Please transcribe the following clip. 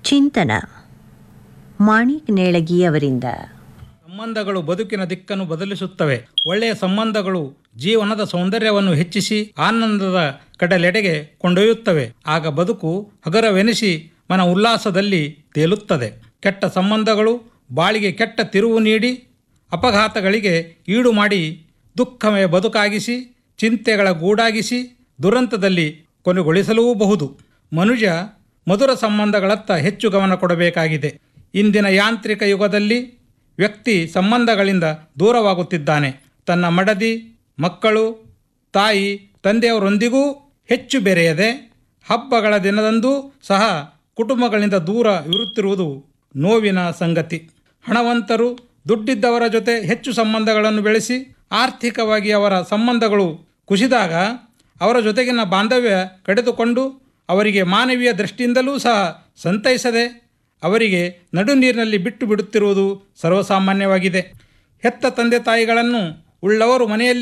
ಚಿಂತನ ಮಾಣಿಕ್ ನೇಳಗಿ ಅವರಿಂದ ಸಂಬಂಧಗಳು ಬದುಕಿನ ದಿಕ್ಕನ್ನು ಬದಲಿಸುತ್ತವೆ ಒಳ್ಳೆಯ ಸಂಬಂಧಗಳು ಜೀವನದ ಸೌಂದರ್ಯವನ್ನು ಹೆಚ್ಚಿಸಿ ಆನಂದದ ಕಡಲೆಡೆಗೆ ಕೊಂಡೊಯ್ಯುತ್ತವೆ ಆಗ ಬದುಕು ಹಗರವೆನಿಸಿ ಮನ ಉಲ್ಲಾಸದಲ್ಲಿ ತೇಲುತ್ತದೆ ಕೆಟ್ಟ ಸಂಬಂಧಗಳು ಬಾಳಿಗೆ ಕೆಟ್ಟ ತಿರುವು ನೀಡಿ ಅಪಘಾತಗಳಿಗೆ ಈಡು ಮಾಡಿ ದುಃಖಮಯ ಬದುಕಾಗಿಸಿ ಚಿಂತೆಗಳ ಗೂಡಾಗಿಸಿ ದುರಂತದಲ್ಲಿ ಕೊನೆಗೊಳಿಸಲೂಬಹುದು ಮನುಜ ಮಧುರ ಸಂಬಂಧಗಳತ್ತ ಹೆಚ್ಚು ಗಮನ ಕೊಡಬೇಕಾಗಿದೆ ಇಂದಿನ ಯಾಂತ್ರಿಕ ಯುಗದಲ್ಲಿ ವ್ಯಕ್ತಿ ಸಂಬಂಧಗಳಿಂದ ದೂರವಾಗುತ್ತಿದ್ದಾನೆ ತನ್ನ ಮಡದಿ ಮಕ್ಕಳು ತಾಯಿ ತಂದೆಯವರೊಂದಿಗೂ ಹೆಚ್ಚು ಬೆರೆಯದೆ ಹಬ್ಬಗಳ ದಿನದಂದೂ ಸಹ ಕುಟುಂಬಗಳಿಂದ ದೂರ ಇರುತ್ತಿರುವುದು ನೋವಿನ ಸಂಗತಿ ಹಣವಂತರು ದುಡ್ಡಿದ್ದವರ ಜೊತೆ ಹೆಚ್ಚು ಸಂಬಂಧಗಳನ್ನು ಬೆಳೆಸಿ ಆರ್ಥಿಕವಾಗಿ ಅವರ ಸಂಬಂಧಗಳು ಕುಸಿದಾಗ ಅವರ ಜೊತೆಗಿನ ಬಾಂಧವ್ಯ ಕಡಿದುಕೊಂಡು ಅವರಿಗೆ ಮಾನವೀಯ ದೃಷ್ಟಿಯಿಂದಲೂ ಸಹ ಸಂತೈಸದೆ ಅವರಿಗೆ ನಡು ನೀರಿನಲ್ಲಿ ಬಿಟ್ಟು ಬಿಡುತ್ತಿರುವುದು ಸರ್ವಸಾಮಾನ್ಯವಾಗಿದೆ ಹೆತ್ತ ತಂದೆ ತಾಯಿಗಳನ್ನು ಉಳ್ಳವರು ಮನೆಯಲ್ಲಿ